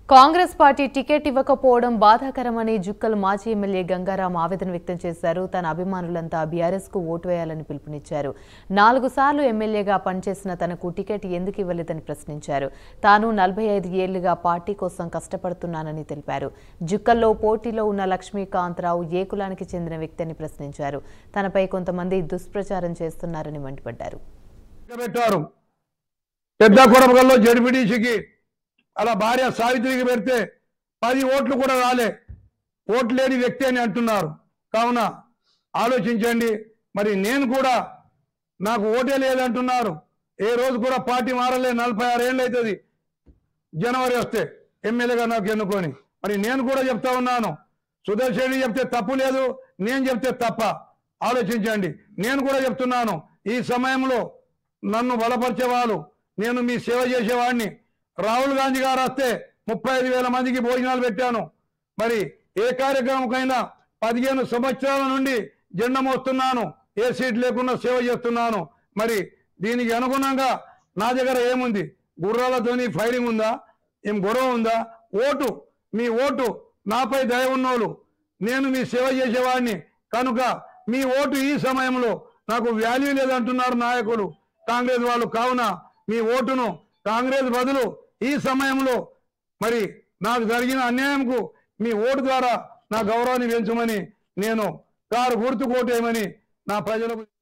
Congress party ticket ఇవ్వకపోవడం బాధాకరమని జుక్కల్ మాజీ ఎమ్మెల్యే గంగారాం ఆవేదన వ్యక్తం చేశారు తన అభిమానులంతా బీఆర్ఎస్ కు ఓటు వేయాలని పిలుపునిచ్చారు నాలుగు సార్లు ఎమ్మెల్యేగా పనిచేసిన తనకు టికెట్ ఎందుకు ఇవ్వలేదని ప్రశ్నించారు తాను నలభై ఐదు ఏళ్లుగా పార్టీ కోసం కష్టపడుతున్నానని తెలిపారు జుక్కల్లో పోటీలో ఉన్న లక్ష్మీకాంతరావు ఏ కులానికి చెందిన వ్యక్తి అని ప్రశ్నించారు తనపై కొంతమంది దుష్ప్రచారం చేస్తున్నారని మండిపడ్డారు పెట్టారు పెద్ద కొడపగల్లో జడ్పీటీసీకి అలా భార్య సావిత్రికి పెడితే పది ఓట్లు కూడా రాలే ఓట్లు లేని వ్యక్తి అని అంటున్నారు కావున ఆలోచించండి మరి నేను కూడా నాకు ఓటే లేదంటున్నారు ఏ రోజు కూడా పార్టీ మారలే నలభై ఆరు ఏళ్ళు అవుతుంది జనవరి వస్తే ఎమ్మెల్యేగా నాకు ఎన్నుకొని మరి నేను కూడా చెప్తా ఉన్నాను సుదర్శని చెప్తే తప్పు లేదు నేను చెప్తే తప్ప ఆలోచించండి నేను కూడా చెప్తున్నాను ఈ సమయంలో నన్ను బలపరిచే వాళ్ళు నేను మీ సేవ చేసేవాడిని రాహుల్ గాంధీ గారు వస్తే ముప్పై ఐదు వేల మందికి భోజనాలు పెట్టాను మరి ఏ కార్యక్రమంకైనా పదిహేను సంవత్సరాల నుండి జెండా మోస్తున్నాను ఏ సీట్ లేకుండా సేవ చేస్తున్నాను మరి దీనికి అనుగుణంగా నా దగ్గర ఏముంది గుర్రాలతోని ఫైరింగ్ ఉందా ఏం గొడవ ఉందా ఓటు మీ ఓటు నాపై దయ ఉన్నోళ్ళు నేను మీ సేవ చేసేవాడిని కనుక మీ ఓటు ఈ సమయంలో నాకు వాల్యూ లేదంటున్నారు నాయకులు కాంగ్రెస్ వాళ్ళు కావున మీ ఓటును కాంగ్రెస్ బదులు ఈ సమయంలో మరి నాకు జరిగిన అన్యాయంకు మీ ఓటు ద్వారా నా గౌరవాన్ని పెంచమని నేను కారు గుర్తు కోటేయమని నా ప్రజలకు